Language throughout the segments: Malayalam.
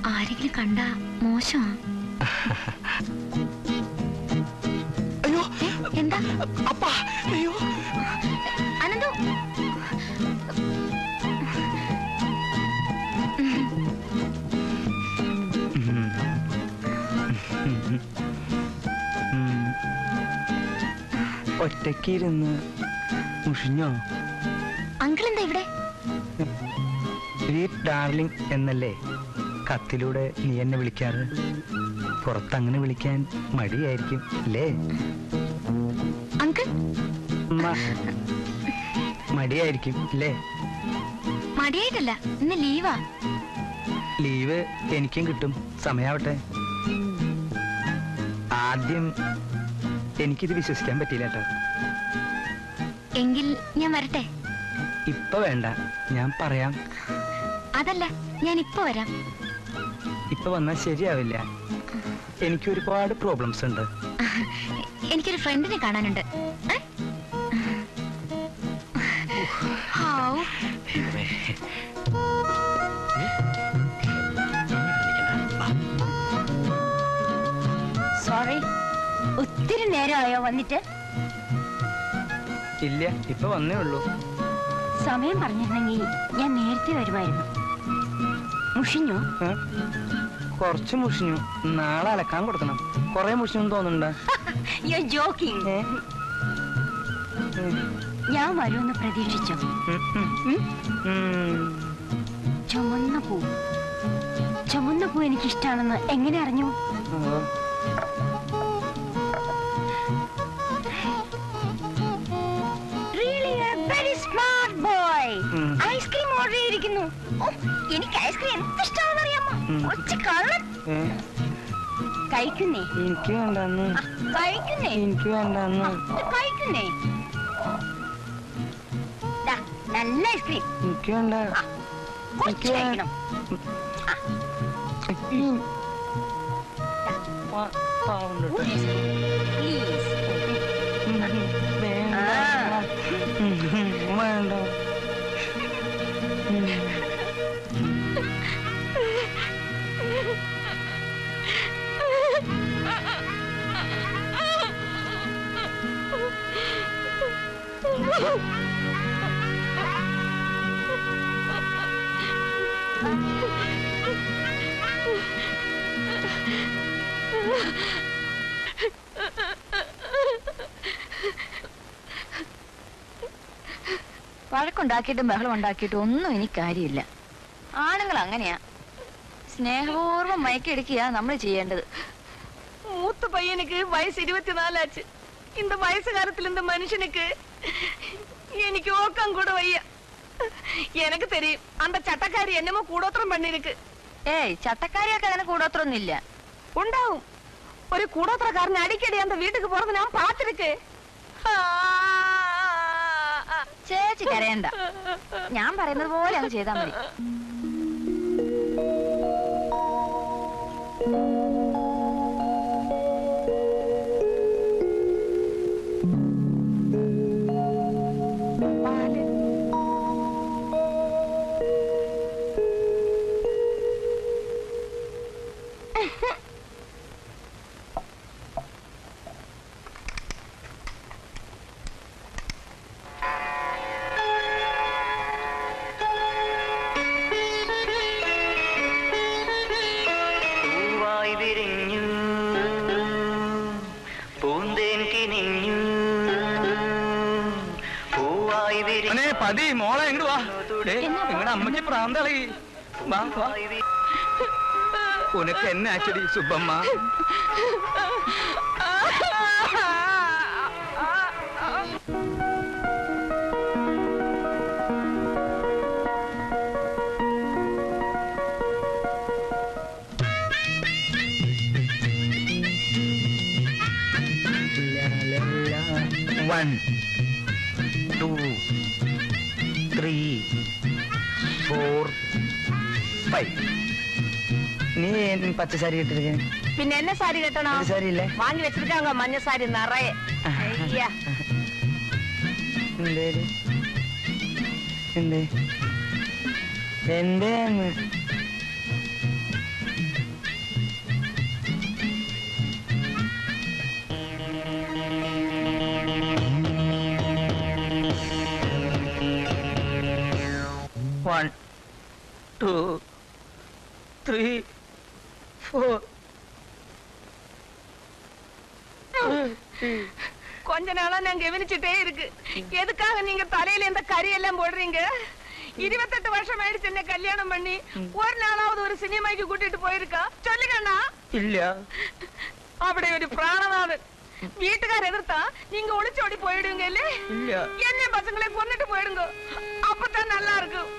ആരെങ്കിലും കണ്ട മോശമാ അയ്യോ ഏ, എന്താ അപ്പാ അയ്യോ അനന്തു ഒറ്റയ്ക്കിരുന്ന് മുഷിഞ്ഞോ അങ്കിൾ എന്താ ഇവിടെ സ്വീറ്റ് ഡാർലിംഗ് എന്നല്ലേ കത്തിലൂടെ നീ എന്നെ വിളിക്കാറ് പുറത്തങ്ങനെ വിളിക്കാൻ മടിയായിരിക്കും അല്ലേ അങ്കിൾ മ- മടിയായിരിക്കും അല്ലേ മടിയായിട്ടല്ല ഇന്ന് ലീവാ ലീവ് എനിക്കും കിട്ടും സമയാവട്ടെ ആദ്യം എനിക്കിത് വിശ്വസിക്കാൻ പറ്റിയില്ല കേട്ടോ എങ്കിൽ ഞാൻ വരട്ടെ ഇപ്പൊ വേണ്ട ഞാൻ പറയാം അതല്ല ഞാൻ ഇപ്പൊ വരാം ഇപ്പൊ വന്നാൽ ശരിയാവില്ല എനിക്ക് ഒരുപാട് പ്രോബ്ലംസ് ഉണ്ട് എനിക്കൊരു ഫ്രണ്ടിനെ കാണാനുണ്ട് ഏ? ഹാവ്. സോറി ഒത്തിരി നേരമായോ വന്നിട്ട് ഇല്ല ഇപ്പൊ വന്നേ ഉള്ളൂ സമയം പറഞ്ഞിരുന്നെങ്കിൽ ഞാൻ നേരത്തെ വരുമായിരുന്നു മുഷിഞ്ഞോ ഏ? കുറച്ച് മുഷിഞ്ഞു നാളെ അലക്കാൻ കൊടുക്കണം കൊറേ മുഷിഞ്ഞു തോന്നുന്നുണ്ടോ യു ജോക്കിംഗ് ഏ? ഉം, ഞാൻ വരുമെന്ന് പ്രതീക്ഷിച്ചോ ഉം, ഉം, ഉം? ഉം. ചുമന്ന പൂ ചുമന്ന പൂ എനിക്ക് ഇഷ്ടാണെന്ന് എങ്ങനെ അറിഞ്ഞു ഓ, Really a very smart boy. ഉം. ഐസ്ക്രീം ഓർഡർ ചെയ്തിരിക്കുന്നു ഓ, എനിക്ക് ഐസ്ക്രീം എന്ത് ഇഷ്ടമാണെന്ന് അറിയാമോ ഉം. ഒച്ച കള്ളൻ ഏ? കഴിക്കുന്നേ എനിക്ക് വേണ്ടെന്ന് ആ, കഴിക്കുന്നേ എനിക്ക് വേണ്ടെന്ന് ആ, ഇത് കഴിക്കുന്നേ ദാ, നല്ല ഐസ്ക്രീം എനിക്ക് വേണ്ട ആ, കുറച്ച് എനിക്ക് കഴിക്കണം ഉം. പാ- പാവം കേട്ടോ. ഒരു ഐസ്ക്രീം പ്ലീസ് ഉം, വേണ്ട. ആ. ഉം, ഉം, വേണ്ട ഉം. വഴക്കുണ്ടാക്കിയിട്ടും ബഹളം ഉണ്ടാക്കിയിട്ടും ഒന്നും എനിക്ക് കാര്യമില്ല ആണുങ്ങൾ അങ്ങനെയാ സ്നേഹപൂർവ്വം മയക്കെടുക്കുക നമ്മൾ ചെയ്യേണ്ടത് மூத்த பையனுக்கு வயசு இருபத்தி நாலாச்சு இந்த வயசு காலத்துல இந்த மனுஷனுக்கு எனக்கு ஓக்கம் கூட வைய எனக்கு தெரியும் அந்த சட்டக்காரி என்னமோ கூடோத்திரம் பண்ணிருக்கு ഏയ് ചട്ടക്കാരിയൊക്കെ അങ്ങനെ കൂടോത്രമൊന്നുമില്ല உண்டாவும் ஒரு கூடோத்திரக்காரன் அடிக்கடி அந்த வீட்டுக்கு போறது நான் பார்த்திருக்கு ചേച്ചി കരയണ്ട ഞാൻ പറയുന്നത് പോലെ അങ്ങ് ചെയ്താൽ മതി പൂവായി വിരിഞ്ഞു പൂന്തേൻ കിനിഞ്ഞു പൂവായി മോനെ, പതി മോളെ ഇങ്ങോട്ട് വാ ദേ, നിങ്ങളുടെ അമ്മയ്ക്ക് പ്രാന്തളി വാ വാ ഉനക്ക് എന്നെ അച്ചടി Subbamma one two three four five നീ ഏൻ പച്ച സാരി ഇട്ടിരിക്കേ பின்ன என்ன சாரி கட்டணும் പച്ച സാരി ഇല്ലേ வாங்கி வச்சிருக்காங்க மஞ்ச சாரி நிறைய ஐயா എന്തേല് എന്തേ എന്തേന്ന് വൺ ടു ത്രീ ഫോർ கொஞ்ச நாளா நான் கவனிச்சுட்டே இருக்கு எதுக்காக நீங்க தலையில இந்த கரியெல்லாம் போடுறீங்க இருபத்தெட்டு வருஷம் ஆயிடுச்சு என்ன கல்யாணம் பண்ணி ஒரு நாளாவது ஒரு சினிமாக்கு கூட்டிட்டு போயிருக்கா சொல்லுங்கண்ணா ഇല്ല அப்படி ஒரு பிராணநாதன் வீட்டுக்கார எதிர்த்தா நீங்க ஒளிச்சோடி போயிடுவீங்க இல்ல ഇല്ല என்ன பசங்களை கொன்னுட்டு போயிடுங்க அப்பதான் நல்லா இருக்கும்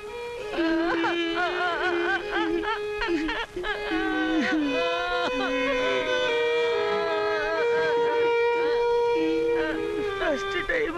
ഫസ്റ്റ് ടൈം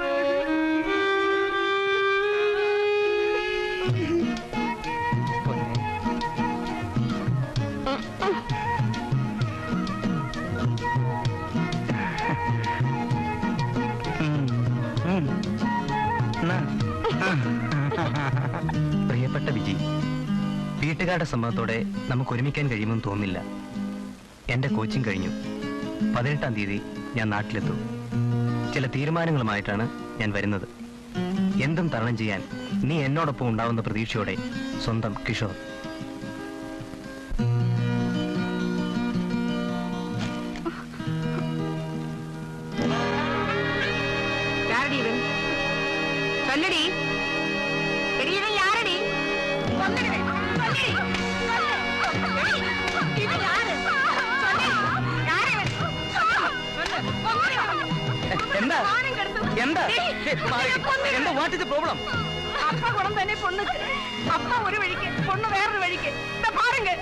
പ്രിയപ്പെട്ട വിജി വീട്ടുകാരുടെ സമ്മതത്തോടെ നമുക്ക് ഒരുമിക്കാൻ കഴിയുമെന്ന് തോന്നില്ല എന്റെ കോച്ചിങ് കഴിഞ്ഞു പതിനെട്ടാം തീയതി ഞാൻ നാട്ടിലെത്തും ചില തീരുമാനങ്ങളുമായിട്ടാണ് ഞാൻ വരുന്നത് എന്തും തരണം ചെയ്യാൻ നീ എന്നോടൊപ്പം ഉണ്ടാവുന്ന പ്രതീക്ഷയോടെ സ്വന്തം കിഷോർ யாரடி இவன் சொல்லடி எடி இவன் யாரடி சொல்லுடி சொல்லுடி இவன் யாரு சொல்லு யாரு இவன் சொல்லு சொல்லு എന്താ மானம் கெடுத்து എന്താ டேய், கொன்னுடு. എന്താ വാട്ട് ഇസ് പ്രോബ്ലം அப்பா குணம் தானே பொண்ணுக்கு அப்பா ஒரு வழிக்கு பொண்ணு வேறொரு வழிக்கு இந்த பாருங்க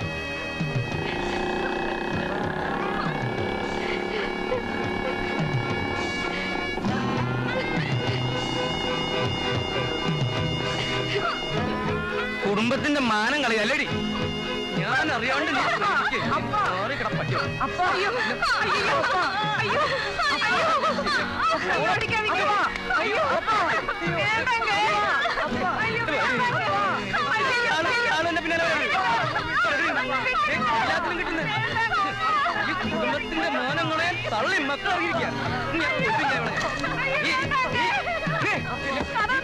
കുടുംബത്തിന്റെ മാനം കളയല്ലടി ഞാൻ അറിയാണ്ട് നീ ശ്രമിക്ക്. മാറി കിട പട്ടിയോ. அப்பா ஐயோ ஐயோ அப்பா ஐயோ ஐயோ அடிக்காதீங்க ஐயோ அப்பா வேண்டாங்க அப்பா ஐயோ வேண்டாங்க ആള് ആള് എന്നെ പിന്നാലെ വരും. ഏ, എല്ലാത്തിനും കിട്ടുന്നു ഈ കുടുംബത്തിന്റെ മാനങ്ങളെ തള്ളി മക്കളറിയിക്കുക ഞാൻ കൊല്ലും ഞാൻ ഇവളെ. ഈ- ഈ- ഈ-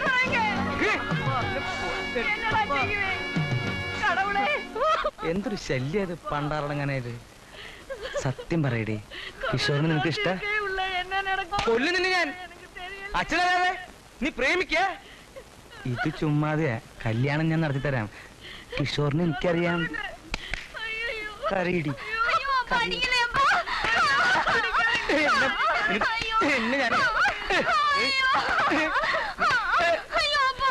என்னடா செய்வேன் கடவுளே എന്തൊരു ശല്യം ഇത് പണ്ടാറടങ്ങാനായത് സത്യം പറയടി കിഷോറിന് നിനക്ക് ഇഷ്ട உள்ள என்ன நடக்கும் കൊല്ലുന്നില്ല ഞാൻ எனக்கு தெரியல അച്ഛനല്ലാതെ നീ പ്രേമിക്ക ഇത് ചുമ്മാതെ കല്യാണം ഞാൻ നടത്തി തരാം കിഷോറിന് എനിക്കറിയാം ஐயோ കരയിടി ஐயோ அப்பா அடிக்கலையப்பா എന്നെ- നിനക്ക് എന്നെ ഞാൻ ஐயோ அப்பா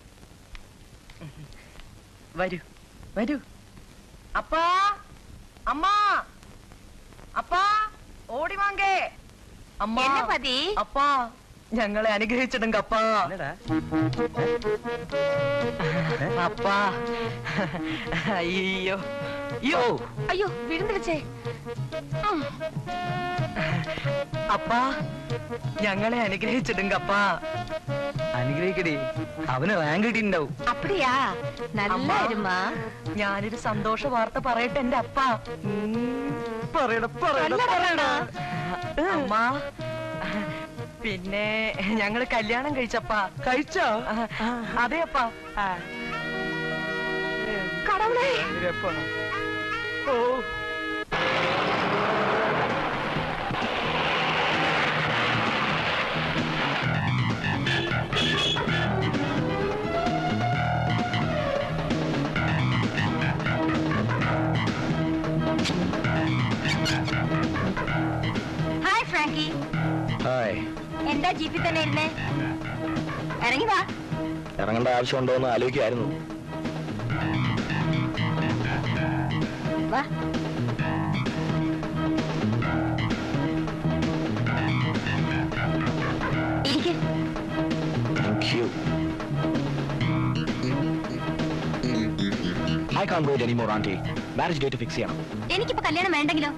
വരൂ വരൂ അപ്പാ അമ്മാ അപ്പാ ഓടി വാങ്ങേ അമ്മ என்ன பதி അപ്പാ ഞങ്ങളെ അനുഗ്രഹിച്ചിടുങ്ക അപ്പാ എന്നടാ? അപ്പാ അയ്യോ അയ്യോ ஐயோ விழுந்துடுச்சே അപ്പാ ഞങ്ങളെ അനുഗ്രഹിച്ചിടുങ്ക അപ്പാ അനുഗ്രഹിക്കടി അവന് റാങ്ക് കിട്ടിയിട്ടുണ്ടാവും அப்படியா நல்லா அம்மா. இருமா ഞാനൊരു സന്തോഷ വാർത്ത പറയട്ടെ എന്റെ അപ്പ പറയട പറയട പറയട അമ്മ പിന്നെ ഞങ്ങള് കല്യാണം കഴിച്ചപ്പാ കഴിച്ചോ അതെ അപ്പാ கடவுளே ഇവരെപ്പോ? ഓ ഹായ് ഫ്രാങ്കി ഹായ് എന്താ ജീപ്പിൽ തന്നെ ഇരുന്നേ ഇറങ്ങി വാ ഇറങ്ങേണ്ട ആവശ്യമുണ്ടോ എന്ന് ആലോചിക്കായിരുന്നു വാ ഇരിക്ക് thank you I can't wait any more aunty marriage date fix ചെയ്യണം എനിക്കിപ്പോ കല്യാണം വേണ്ടെങ്കിലോ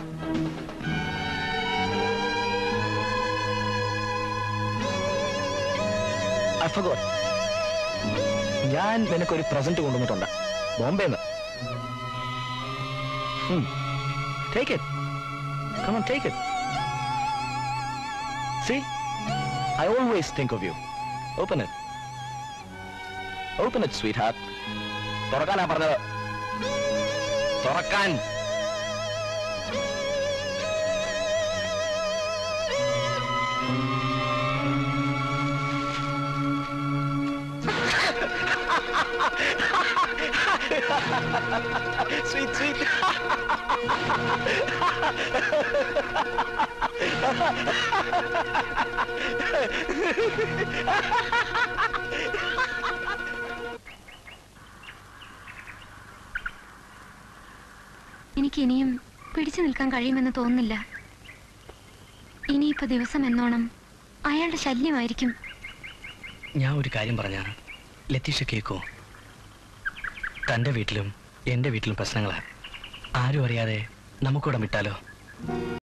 ഐ ഫർഗോട്ട് ഞാൻ നിനക്കൊരു പ്രസന്റ് കൊണ്ടുവന്നിട്ടുണ്ട് ബോംബെന്ന് take it come on take it see I always think of you open it open it sweetheart തുറക്കാനാ പറഞ്ഞത് തുറക്കാൻ സ്വീറ്റ് സ്വീറ്റ് എനിക്ക് ഇനിയും പിടിച്ചു നിൽക്കാൻ കഴിയുമെന്ന് തോന്നുന്നില്ല ഇനിയിപ്പോ ദിവസം എന്നോണം അയാളുടെ ശല്യമായിരിക്കും ഞാൻ ഒരു കാര്യം പറഞ്ഞ ലത്തീഷ കേക്കോ തൻ്റെ വീട്ടിലും എൻ്റെ വീട്ടിലും പ്രശ്നങ്ങളാ ആരും അറിയാതെ നമുക്കിവിടെ വിട്ടാലോ